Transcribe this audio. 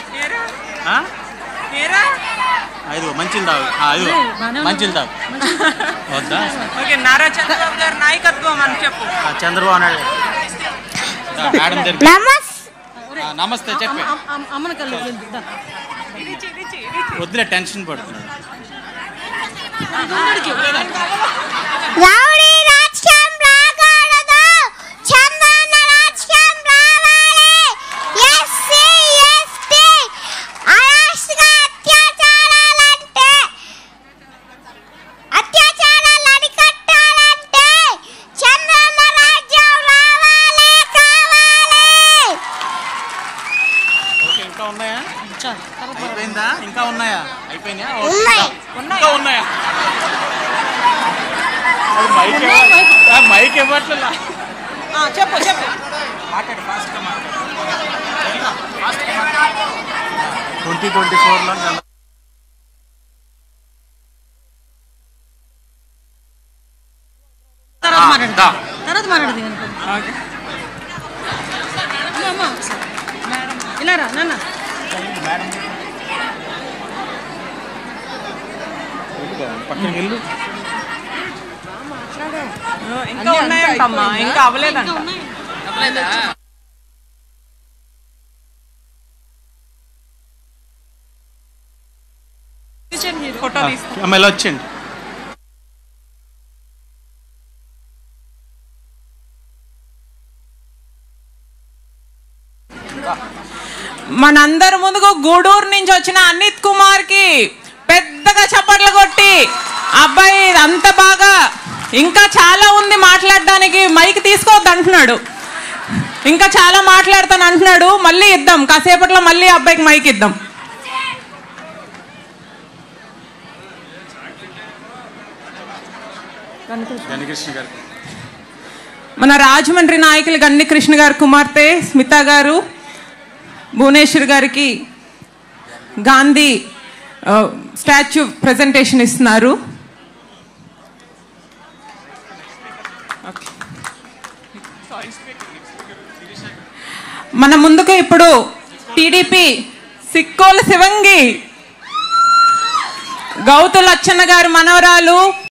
ఆ? మీరా ఐదు మంచిలు తాగు ఆ, ఐదు మంచిలు తాగు వద్దా ఓకే నారా చంద్రబాబు గారి నాయకత్వం అని చెప్పు ఆ, చంద్రబాబు నాయుడు దా, మేడం దగ్గరికి నమస్ ఆ, నమస్తే చెప్పే అమ్మన కళ్ళు ఇడిచి, ఇడిచి, ఇడిచి. వద్దులే టెన్షన్ పడుతున్నాడు రౌడీ రాజ్యం రాకూడదు చందన రాజ్యం రావాలి ఎస్సీ ఎస్టీ అరాష్ట్ర అత్యాచారాలంటే అత్యాచారాలు అరికట్టాలంటే చందన రాజ్యం రావాలి కావాలి ఓకే ఇంకా ఉన్నాయా అయిపోయిందా ఇంకా ఉన్నాయా అయిపోయినాయా ఉన్నాయి. ఇంకా ఉన్నాయా అది మైక్ ఇవ్వ- ఆ, మైక్ ఇవ్వట్లేదు ఆ, చెప్పు చెప్పు ట్వంటీ ట్వంటీ ఫోర్లో తర్వాత ఆ, మాట్లాడదు దా. తర్వాత మాట్లాడదు అనుకో ఓకే అమ్మ, అమ్మ ఒకసారి. ఇలా రా నాన్న పక్కన వెళ్ళు ఇంకా ఉన్నాయంటమ్మా ఇంకా అవ్వలేదంట ఇంకా ఉన్నాయి ఫోటో తీస్తా ఎమ్మెల్యే వచ్చండి మనందరి ముందుకు గూడూరు నుంచి వచ్చిన అనిత్ కుమార్ కి పెద్దగా చప్పట్లు కొట్టి అబ్బాయి అంత బాగా ఇంకా చాలా ఉంది మాట్లాడడానికి మైక్ తీసుకోవద్దు అంటున్నాడు ఇంకా చాలా మాట్లాడతాను అంటున్నాడు మళ్ళీ ఇద్దాం కాసేపట్లో మళ్ళీ అబ్బాయికి మైక్ ఇద్దాం గణకృష్ణ గారు మన రాజమండ్రి నాయకులు గన్ని కృష్ణ గారు కుమార్తె స్మిత గారు భువనేశ్వర్ గారికి గాంధీ ఆ, స్టాచ్యూ ప్రజెంటేషన్ ఇస్తున్నారు ఓకే. మన ముందుకు ఇప్పుడు టీడీపీ సిక్కోలు శివంగి గౌతు లచ్చన్న గారి మనవరాలు